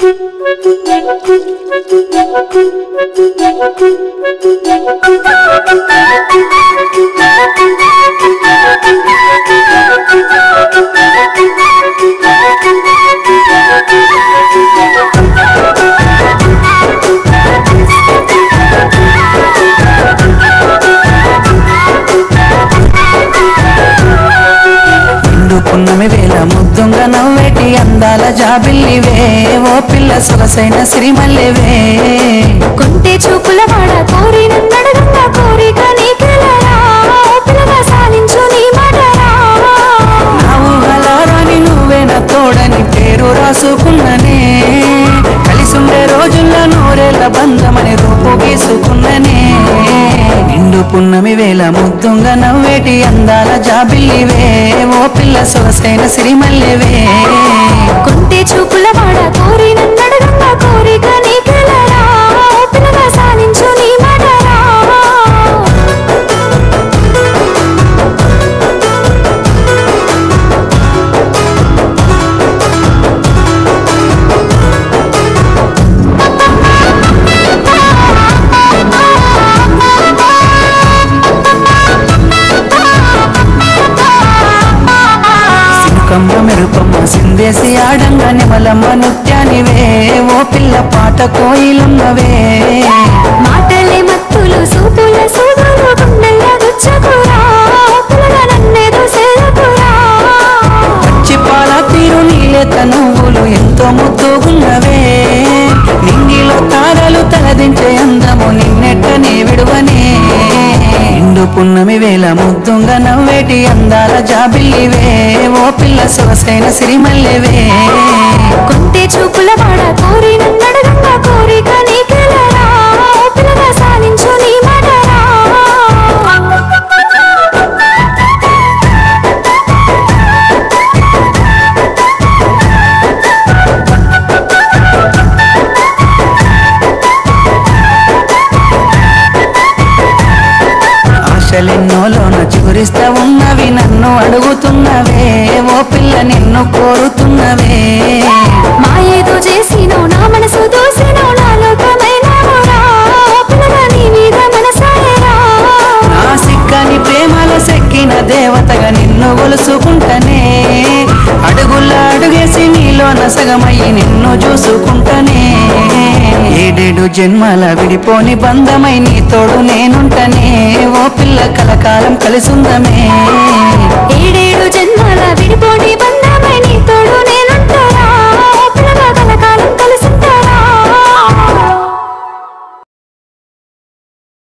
నిండు పున్నమి వేల ముద్దుంగా నవ్వేటి అందాల జాబిల్లివే ఓ పిల్ల సొగసైన సిరిమల్లివే కొంటే చూపుల వాడ కోరి నన్నడగంగా కోరిక నీకెలరా పిల్లగా సాధించు నీ మాటరా నా ఊహలారాని నువ్వే నా తోడని పేరు రాసుకున్ననే కలిసుండే రోజుల్లో నూరేళ్ల బంధమని రూపు గీసుకున్ననే నిండు పున్నమి వేల ముద్దుంగా నవ్వేటి అందాల జాబిల్లివే ఓ పిల్ల సొగసైన సిరిమల్లివే కొంటే చూపుల వాడ కోరి నన్నడగంగా కోరిక నీకెలరా పిల్లగా సాధించు నీ మాటరా సినుకమ్మ మెరుపమ్మ సిందేసి ఆడంగా నిమలమ్మ నృత్యానివే ఓ పిల్ల పాట కోయిలున్నవే మాటలే మత్తులు సూపుల సూదులు గుండెల గుచ్చకురా పిల్లగా నన్నేదో సేదకురా పచ్చి పాల తీరు నీలేత నువ్వులు ఎంతో ముద్దుగున్నవే నింగిలో తారలు తలదించే అందము నిన్నెట్ట నీ విడువనే నిండు పున్నమి వేల ముద్దుంగా నవ్వేటి అందాల జాబిల్లివే ఓ పిల్ల సొగసైన సిరిమల్లివే కొంటే చూపుల వాడ కోరి నన్నడగంగా కోరిక నీకెలరా పిల్లగా సాధించు నీ మాటరా ఆశలెన్నోలోన చిగురిస్తా ఉన్నవి నన్ను అడుగుతున్నవే ఓ పిల్ల నిన్ను కోరుతున్నవే మాయేదో చేసినో నా మనసు దోసినో నా లోకమైనావురా పిల్లగా నీ మీద మనసాయరా నా సిక్కని ప్రేమలో సెక్కిన దేవతగా నిన్ను గొలుసుకుంటనే అడుగుల అడుగేసి నీలోన సగమయ్యి నిన్ను చూసుకుంటనే ఏడేడు జన్మల విడిపోని బంధమై నీ తోడు నేనుంటనే ఓ పిల్ల కలకాలం కలిసుందమే ఏడేడు జన్మల